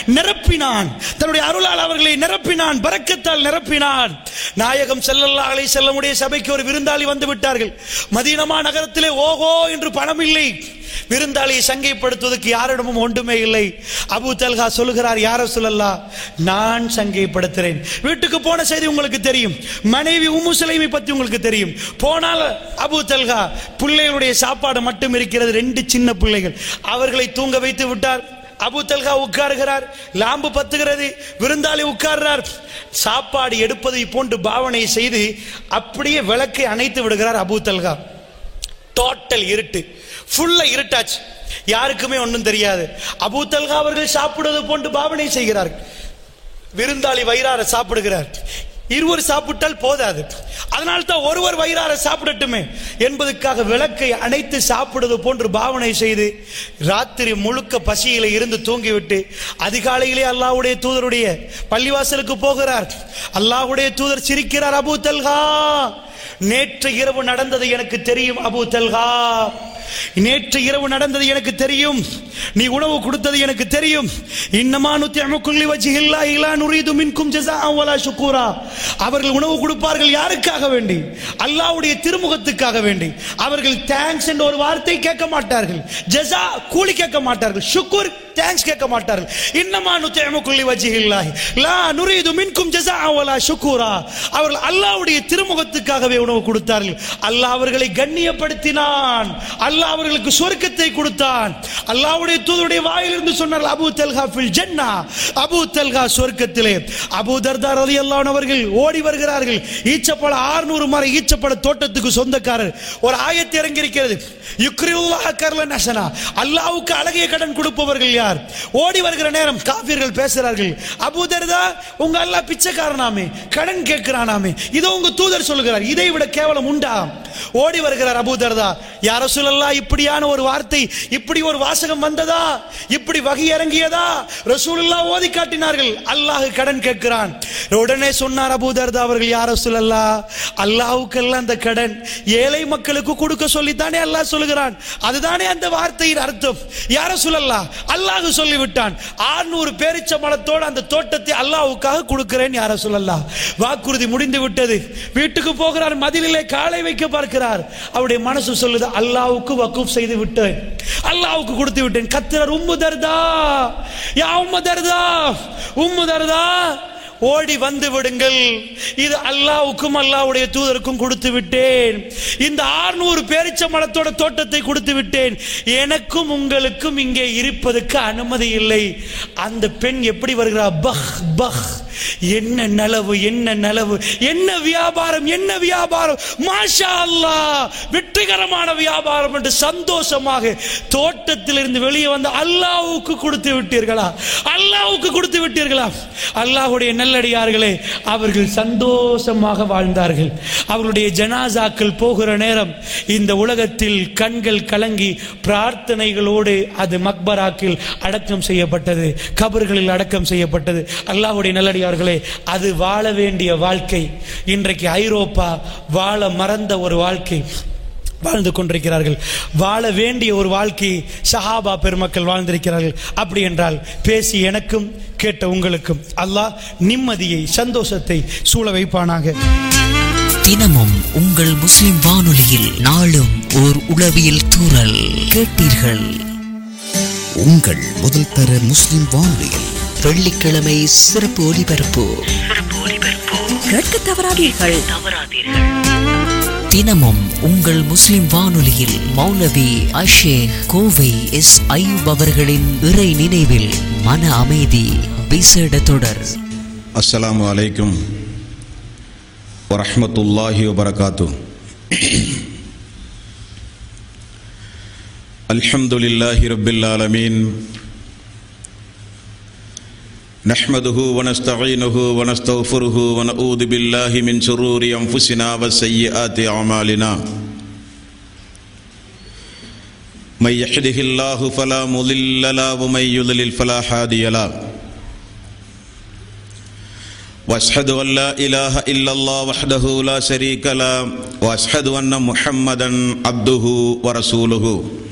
நிரப்பினான் தன்னுடைய அருளால் அவர்களை நிரப்பினான் பரக்கத்தால் நிரப்பினான் நாயகம் ஸல்லல்லாஹு அலைஹி செல்லமுடைய சபைக்கு ஒரு விருந்தாளி வந்து விட்டார்கள் மதீனமா நகரத்திலே ஓஹோ என்று பணம் இல்லை விருந்தாளியை சங்கைப்படுத்துவதற்கு யாரிடமும் ஒன்றுமே இல்லை அபு தல்கா சொல்லுகிறார் யார சொல்லல்லா நான் சங்கைப்படுத்துறேன் வீட்டுக்கு போன செய்தி உங்களுக்கு தெரியும் மனைவி உம்மு சுலைமை பத்தி உங்களுக்கு தெரியும் போனால் அபு தல்கா பிள்ளைகளுடைய சாப்பாடு மட்டும் இருக்கிறது ரெண்டு சின்ன பிள்ளைகள் அவர்களை தூங்க வைத்து விட்டார் அபு தல்கா உட்காருகிறார் லாம்பு பத்துகிறது விருந்தாளி உட்கார்றார் சாப்பாடு எடுப்பதை போன்று பாவனை செய்து அப்படியே விளக்கை அணைத்து விடுகிறார் அபு தல்கா டோட்டல் இருட்டு ஃபுல்லா இருட்டாச்சு யாருக்குமே ஒன்றும் தெரியாது அபூ தல்கா அவர்கள் சாப்பிடுவது போன்று பாவனை செய்கிறார்கள் விருந்தாளி வயிறார சாப்பிடுகிறார் இருவர் சாப்பிட்டால் போதாது அதனால் தான் ஒருவர் வயிறார சாப்பிடட்டுமே என்பதற்காக விளக்கை அணைத்து சாப்பிடுவது போன்று பாவனை செய்து ராத்திரி முழுக்க பசியில இருந்து தூங்கிவிட்டு அதிகாலையிலே அல்லாஹ்வுடைய தூதருடைய பள்ளிவாசலுக்கு போகிறார் அல்லாஹ்வுடைய தூதர் சிரிக்கிறார் அபூ தல்கா நேற்று இரவு நடந்தது எனக்கு தெரியும் அபூ தல்கா நேற்று இரவு நடந்தது எனக்கு தெரியும் நீ உணவு கொடுத்தது எனக்கு தெரியும் இன்னமா நுத்தி அமுக்குள்ளி வச்சில்லா இல்லா நுரீது மின்கும் ஜஸா வலா ஷுக்கூரா அவர்கள் உணவு கொடுப்பார்கள் யாருக்காக வேண்டி அல்லாஹ்வுடைய திருமுகத்துக்காக வேண்டி அவர்கள் தேங்க்ஸ் என்ற ஒரு வார்த்தை கேட்க மாட்டார்கள் ஜஸா கூலி கேட்க மாட்டார்கள் ஷுக்கூர் தேங்க்ஸ் கேட்க மாட்டார்கள் இன்னமா நுத்தி அமுக்குள்ளி வச்சில்லாஹி லா நுரீது மின்கும் ஜஸா வலா ஷுக்கூரா அவர்கள் அல்லாஹ்வுடைய திருமுகத்துக்காகவே உணவு கொடுத்தார்கள் அல்லாஹ் அவர்களை கண்ணியப்படுத்தினான் அல்லாஹ் அவர்களுக்கு சொர்க்கத்தை கொடுத்தான் அல்லாஹ்வுடைய தூதருடைய வாயிலிருந்து சொன்னார் அபூ தல்ஹா ஃபில் ஜன்னா அபூ தல்ஹா சொர்க்கத்திலே அபூ தர்தா ரலியல்லாஹு அன்ஹு அவர்கள் ஓடி வருகிறார்கள் ஈச்சப்பழ 600 மர ஈச்சப்பழ தோட்டத்துக்கு சொந்தக்காரர் ஒரு ஆயத்து இறங்கி இருக்கிறது யுக்ரியுல்லாஹ கர்லன் ஹசனா அல்லாஹ்வுக்கு அழகிய கடன் கொடுப்பவர்கள் யார் ஓடி வருகிற நேரம் காபிர்கள் பேசுகிறார்கள் அபூ தர்தா உங்க அல்லாஹ் பிச்சைக்காரனாமே கடன் கேட்கிறானாமே இதோ உங்க தூதர் சொல்லுகிறார் இதை விட கேவலம் உண்டா ஓடி வருகிறார் அபூ தர்தா யார சொல்லல்லா இப்படியான ஒரு வார்த்தை இப்படி ஒரு வாசகம் வந்ததா இப்படி வகை இறங்கியதா ரசூலுல்லா ஓதி காட்டினார்கள் அல்லாஹ் கடன் கேட்கிறான் உடனே சொன்னார் அபூ தர்தா அவர்கள் யார சொல்லல்லா அல்லாஹ்வுக்கெல்லாம் அந்த கடன் ஏழை மக்களுக்கு கொடுக்க சொல்லித்தானே அல்லாஹ் சொல்லுகிறான் அதுதானே அந்த வார்த்தையின் அர்த்தம் யார சொல்லல்லா அல்லாஹ் சொல்லிவிட்டான் ஆறுநூறு பேரிச்ச மலத்தோடு அந்த தோட்டத்தை அல்லாஹ்வுக்காக கொடுக்கிறேன் யார சொல்லல்லா வாக்குறுதி முடிந்து விட்டது வீட்டுக்கு போகிறார் மதிலிலே காலை வைக்க பார்க்கிறார் அவருடைய மனசு சொல்லுது அல்லாஹ்வுக்கு வக்கூப் செய்து விட்டேன் அல்லாஹ்வுக்கு கொடுத்து விட்டேன் கத்திரர் உம்மு தர்தா யா உம்மு தர்தா உம்மு தர்தா ஓடி வந்து விடுங்கள் இது அல்லாவுக்கும் அல்லாவுடைய தூதருக்கும் கொடுத்து விட்டேன் இந்த 600 பேரிச்ச மரத்தோட தோட்டத்தை கொடுத்து விட்டேன் எனக்கும் உங்களுக்கும் இங்கே இருப்பதற்கு அனுமதி இல்லை அந்த பெண் எப்படி வருகிறார் பஹ் பஹ் என்ன நலவு என்ன நலவு என்ன வியாபாரம் என்ன வியாபாரம் மாஷா அல்லாஹ் வெற்றிகரமான வியாபாரம் என்று சந்தோஷமாக தோட்டத்திலிருந்து வெளியே வந்து அல்லாஹ்வுக்கு கொடுத்து விட்டீர்களா அல்லாஹ்வுக்கு கொடுத்து விட்டீர்களா அல்லாஹ்வுடைய நல்லடியார்களே அவர்கள் சந்தோஷமாக வாழ்ந்தார்கள் அவர்களுடைய ஜனாசாக்கள் போகிற நேரம் இந்த உலகத்தில் கண்கள் கலங்கி பிரார்த்தனைகளோடு அது மக்பராக்கில் அடக்கம் செய்யப்பட்டது கபர்களில் அடக்கம் செய்யப்பட்டது அல்லாஹ்வுடைய நல்லடியார்களே அது வாழ வேண்டிய வாழ்க்கை இன்றைக்கு ஐரோப்பா வாழ மறந்த ஒரு வாழ்க்கை வாழ்ந்து கொண்டிருக்கிறார்கள் வாழ வேண்டிய ஒரு வாழ்க்கை சஹாபா பெருமக்கள் வாழ்ந்திருக்கிறார்கள் அப்படி என்றால் பேசி எனக்கும் கேட்ட உங்களுக்கும் அல்லாஹ் நிம்மதியை சந்தோஷத்தை சூழ வைப்பானாக தினமும் உங்கள் முஸ்லிம் வானொலியில் நாளும் ஓர் உளவியல் தூறல் கேட்டீர்கள் உங்கள் முதல் தர முஸ்லிம் வானொலியில் வெள்ளிக்கிழமை சிறப்பு ஒலிபரப்பு கேட்க தவறாதீர்கள் தினமும் உங்கள் முஸ்லிம் வானொலியில் மௌலவி அஷேக் கோவை எஸ் ஐயூப் அவர்களின் இறை நினைவில் மன அமைதி விசேட தொடர் அஸ்ஸலாமு அலைக்கும் வரஹ்மத்துல்லாஹி வபரகாத்து அல்ஹம்துலில்லாஹி ரப்பில் ஆலமீன் نحمده ونستعينه ونستغفره ونعوذ بالله من شرور أنفسنا وسيئات أعمالنا من يحده الله فلا مضل له ومن يضلل فلا هادي له واشهد ان لا اله الا الله وحده لا شريك له واشهد ان محمدا عبده ورسوله